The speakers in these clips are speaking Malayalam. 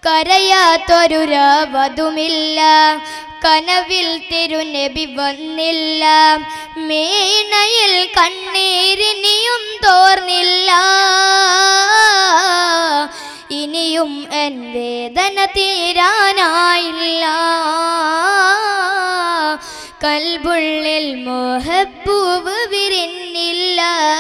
കരയാത്തൊരു രാവതുമില്ല കനവിൽ തിരുനബി വന്നില്ല മീണയിൽ കണ്ണീരിനിയും തോർന്നില്ല ഇനിയും എൻ വേദന തീരാനായില്ല കൽബുള്ളിൽ മോഹപ്പൂവ് വിരിഞ്ഞില്ല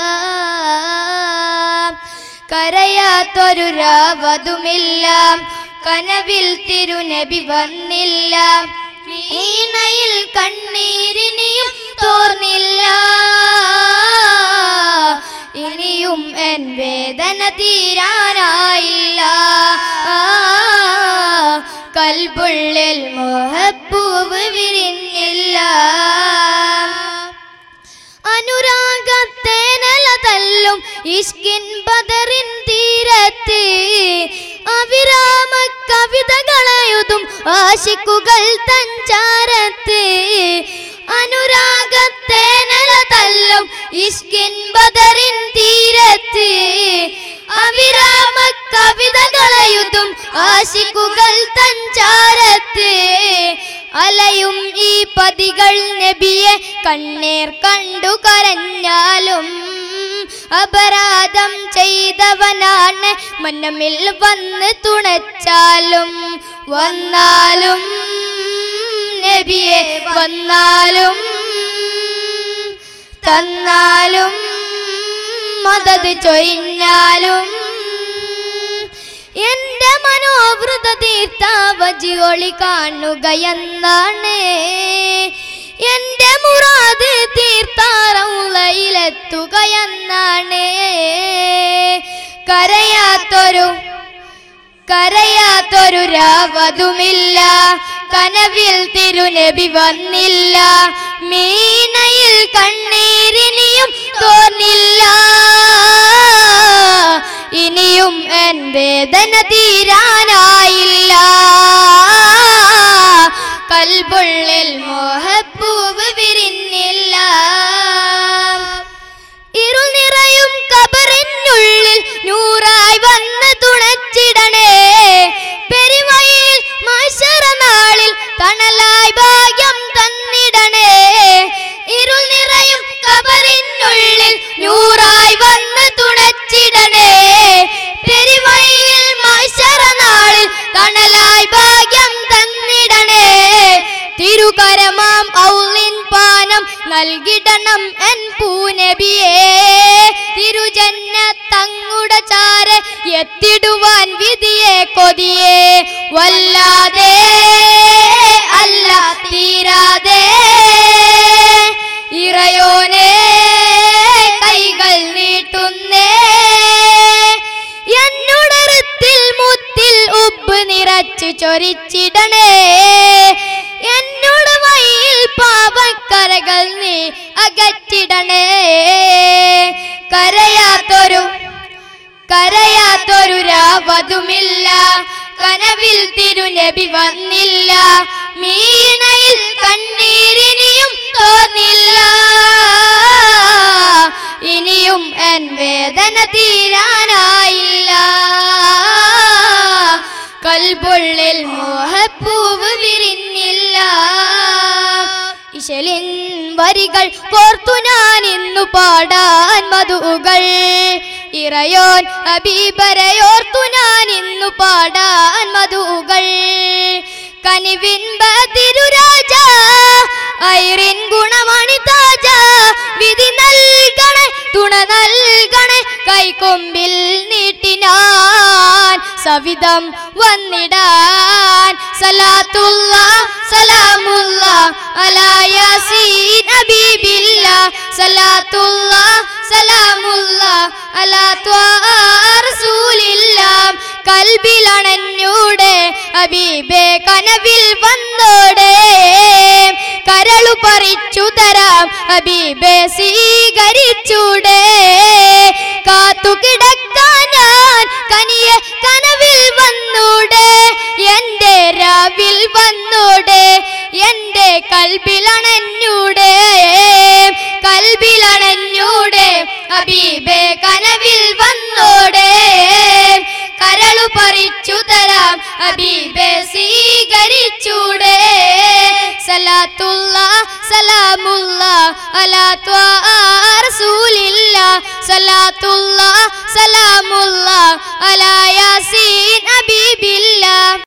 കരയാത്തൊരു രാവതുമില്ല കനവിൽ തിരുനബി വന്നില്ല വീണയിൽ കണ്ണീരിനിയും തോർന്നില്ല ഇനിയും എൻ വേദന തീരാനായില്ല കൽബുള്ളിൽ മോഹപ്പൂവ് വിരിഞ്ഞില്ല അനുരാഗത്തേനല തല്ലും ഇഷ്കിൻ ബദറിൻ തീരത്ത് അവിരാമ കവിതകളെഴുതും ആശിക്കുകൾ തഞ്ചാരത്ത് അനുരാഗത്തേനല തല്ലും ഇഷ്കിൻ ബദറിൻ തീരത്ത് അവിരാമ കവിതകളെഴുതും ആശിക്കുകൾ തഞ്ചാരത്ത് അലയും ഈ പതികൾ നബിയെ കണ്ണീർ കണ്ടു കരഞ്ഞാലും അപരാധം ചെയ്തവനാണ് മന്നമിൽ വന്ന് തുണച്ചാലും വന്നാലും നബിയെ വന്നാലും തന്നാലും മദത് ചൊരിഞ്ഞാലും എന്റെ മനോവൃത തീർത്ഥാവജിയൊളി കാണുകയെന്നാണ് എന്റെ മുറാത് തീർത്ഥാറയിലെത്തുകയെന്നാണ് കരയാത്തൊരു കരയാത്തൊരു രാവതുമില്ല കനവിൽ തിരുനബി വന്നില്ല മീനയിൽ കണ്ണീരിനിയും തോന്നില്ല ഇനിയും എൻ വേദന തീരാനായില്ല കൽബുള്ളിൽ മോഹപ്പൂവ് വിരിഞ്ഞില്ല ഇരുൾ നിറയും കബറിനുള്ളിൽ നൂറായി വന്ന് തുണച്ചിടണേ പെരുവയിൽ മാശറ നാളിൽ തണലായി ഭാഗ്യം തന്നിടണേ ഇരുൾ നിറയും കബറിനുള്ളിൽ നൂറായി വന്ന് തുണച്ചിടണേ പെരുവയിൽ മാശറ നാളിൽ തണലായി ഭാഗ്യം തന്നിടണേ തിരുകരമാം ഔലിൻ പാനം നൽകിടണം എൻ പൂനബിയേ തിരുജന്ന തങ്ങുട ചാര എത്തിടുവാൻ വിധിയെ കൊതിയെ വല്ലാതെ അല്ല തീരാതെ ഇറയോനെ കൈകൾ നീട്ടുന്നേ എന്നുടറത്തിൽ മുത്തിൽ ഉപ്പ് നിറച്ചു ചൊരിച്ചിടണേ എന്നോട് വഴിയിൽ പാപക്കരകൾ നീ അകറ്റിടണേ കരയാത്തൊരു കരയാത്തൊരു രാവതുമില്ല കനവിൽ തിരുനബി വന്നില്ല മീണയിൽ കണ്ണീരിനിയും തോന്നില്ല ഇനിയും എൻ വേദന തീരാനായില്ല കൽബുള്ളിൽ മോഹപ്പൂവ് വിരിഞ്ഞില്ല ഇശലിൻ വരികൾ കോർത്തു ഞാൻ ഇന്നു പാടാൻ മധുകൾ ഇറയോൻ അബീബരയോർത്തു ഞാൻ ഇന്നു പാടാൻ മധുകൾ കനിവിൻ ബതിരുരാജ ഐറിൻ ഗുണമണി താജ വിധി നൽകണേ തുണ നൽകണേ കൈക്കൊമ്പിൽ നീട്ടിനാൻ സവിധം വന്നിടാൻ സലാത്തുള്ള സലാമുള്ള അലാ യാസീൻ ഹബീബില്ല സലാത്തുള്ള സലാമുള്ള അലാ ത്വാ റസൂലില്ല കൽബിലണഞ്ഞൂടെ ഹബീബേ കനവിൽ വന്നോടെ കരളു പറിച്ചു തരാം ഹബീബെ സ്വീകരിച്ചൂടെ കാത്തു കിടക്കാൻ ഞാൻ കനിയെ കനവിൽ വന്നൂടെ എന്റെ രാവിൽ വന്നൂടെ എന്റെ കൽബിലണഞ്ഞൂടെ കൽബിലണഞ്ഞൂടെ ഹബീബെ കനവിൽ വന്നോടെ കരളു പറിച്ചു തരാം ഹബീബെ സ്വീകരിച്ചൂടെ സലാത്തുള്ള സലാമുള്ള അലാ ത്വാ റസൂലില്ല സലാത്തുള്ള സലാമുള്ള അലാ യാസീൻ ഹബീബില്ല